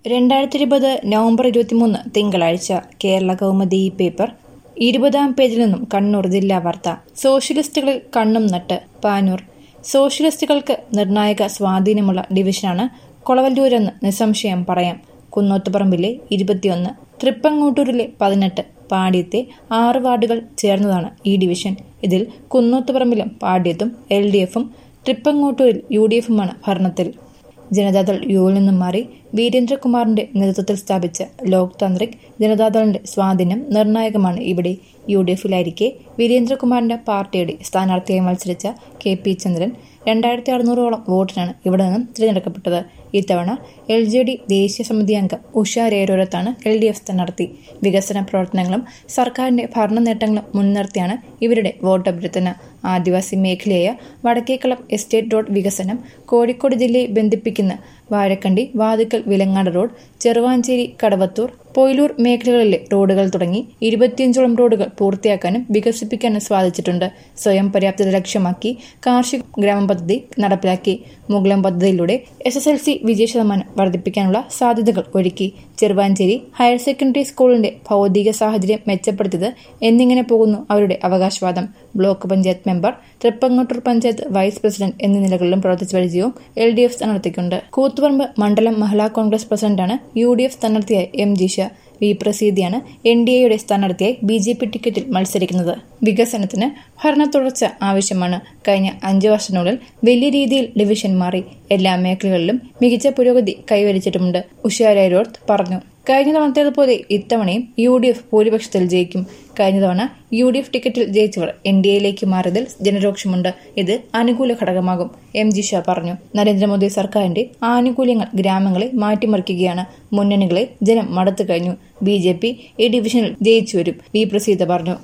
രണ്ടായിരത്തി ഇരുപത് നവംബർ ഇരുപത്തിമൂന്ന് തിങ്കളാഴ്ച കേരള കൗമുദി ഈ പേപ്പർ ഇരുപതാം പേജിൽ നിന്നും കണ്ണൂർ ജില്ലാ വാർത്ത സോഷ്യലിസ്റ്റുകളിൽ കണ്ണും നട്ട് പാനൂർ സോഷ്യലിസ്റ്റുകൾക്ക് നിർണായക സ്വാധീനമുള്ള ഡിവിഷനാണ് കൊളവല്ലൂരെന്ന് നിസ്സംശയം പറയാം കുന്നോത്തുപറമ്പിലെ ഇരുപത്തിയൊന്ന് തൃപ്പങ്ങോട്ടൂരിലെ പതിനെട്ട് പാട്യത്തെ ആറ് വാർഡുകൾ ചേർന്നതാണ് ഈ ഡിവിഷൻ ഇതിൽ കുന്നോത്തുപറമ്പിലും പാട്യത്തും എൽ ഡി എഫും തൃപ്പങ്ങോട്ടൂരിൽ യു ഡി എഫുമാണ് ഭരണത്തിൽ ജനതാദൾ യുവിൽ നിന്നും മാറി വീരേന്ദ്രകുമാറിന്റെ നേതൃത്വത്തിൽ സ്ഥാപിച്ച ലോക് താന്ത്രിക് ജനതാദളിന്റെ സ്വാധീനം നിർണായകമാണ് ഇവിടെ യു ഡി എഫിലായിരിക്കെ വീരേന്ദ്രകുമാറിന്റെ പാർട്ടിയുടെ സ്ഥാനാർത്ഥിയായി മത്സരിച്ച കെ പി ചന്ദ്രൻ രണ്ടായിരത്തി അറുന്നൂറോളം വോട്ടിനാണ് ഇവിടെ നിന്നും തിരഞ്ഞെടുക്കപ്പെട്ടത് ഇത്തവണ എൽ ജെ ഡി ദേശീയ സമിതി അംഗം ഉഷ രേരോരത്താണ് എൽ ഡി എഫ് സ്ഥാനാർത്ഥി വികസന പ്രവർത്തനങ്ങളും സർക്കാരിന്റെ ഭരണ നേട്ടങ്ങളും മുൻനിർത്തിയാണ് ഇവരുടെ വോട്ടഭ്യർത്ഥന ആദിവാസി മേഖലയായ വടക്കേക്കളം എസ്റ്റേറ്റ് റോഡ് വികസനം കോഴിക്കോട് ജില്ലയെ ബന്ധിപ്പിക്കുന്ന വാഴക്കണ്ടി വാതുക്കൽ വിലങ്ങാട് റോഡ് ചെറുവാഞ്ചേരി കടവത്തൂർ പൊയിലൂർ മേഖലകളിലെ റോഡുകൾ തുടങ്ങി ഇരുപത്തിയഞ്ചോളം റോഡുകൾ പൂർത്തിയാക്കാനും വികസിപ്പിക്കാനും സാധിച്ചിട്ടുണ്ട് സ്വയം പര്യാപ്തത ലക്ഷ്യമാക്കി കാർഷിക ഗ്രാമ പദ്ധതി നടപ്പിലാക്കി മുഗളം പദ്ധതിയിലൂടെ എസ് എസ് എൽ സി വിജയ ശതമാനം വർദ്ധിപ്പിക്കാനുള്ള സാധ്യതകൾ ഒരുക്കി ചെറുവാഞ്ചേരി ഹയർ സെക്കൻഡറി സ്കൂളിന്റെ ഭൗതിക സാഹചര്യം മെച്ചപ്പെടുത്തിയത് എന്നിങ്ങനെ പോകുന്നു അവരുടെ അവകാശവാദം block panchayat member Thrippangottur panchayat vice president എന്നീ നിലകളിലും പ്രവർത്തിച്ച പരിചയവും എൽ ഡി എഫ് സ്ഥാനാർത്ഥിക്കുണ്ട് കൂത്തുപറമ്പ് മണ്ഡലം മഹിളാ കോൺഗ്രസ് പ്രസിഡന്റാണ് യു ഡി എഫ് സ്ഥാനാർത്ഥിയായ എം ജിഷ വി പ്രസീതിയാണ് എൻ ഡി എയുടെ സ്ഥാനാർത്ഥിയായി ബി ജെ പി ടിക്കറ്റിൽ മത്സരിക്കുന്നത് വികസനത്തിന് ഭരണ തുടർച്ച ആവശ്യമാണ് കഴിഞ്ഞ അഞ്ചു വർഷത്തിനുള്ളിൽ വലിയ രീതിയിൽ ഡിവിഷൻ മാറി എല്ലാ മേഖലകളിലും മികച്ച പുരോഗതി കൈവരിച്ചിട്ടുമുണ്ട് ഉഷാരോർത്ത് പറഞ്ഞു കഴിഞ്ഞ തവണത്തേതുപോലെ ഇത്തവണയും യു ഡി എഫ് ഭൂരിപക്ഷത്തിൽ ജയിക്കും കഴിഞ്ഞ തവണ യു ഡി എഫ് ടിക്കറ്റിൽ ജയിച്ചവർ എൻ ഡി എയിലേക്ക് മാറിയതിൽ ജനരോക്ഷമുണ്ട് ഇത് അനുകൂല ഘടകമാകും എം ജി ഷാ പറഞ്ഞു നരേന്ദ്രമോദി സർക്കാരിന്റെ ആനുകൂല്യങ്ങൾ ഗ്രാമങ്ങളെ മാറ്റിമറിക്കുകയാണ് മുന്നണികളെ ജനം മടുത്തു കഴിഞ്ഞു ബി ജെ പി ഈ ഡിവിഷനിൽ ജയിച്ചു വരും വി പ്രസീത പറഞ്ഞു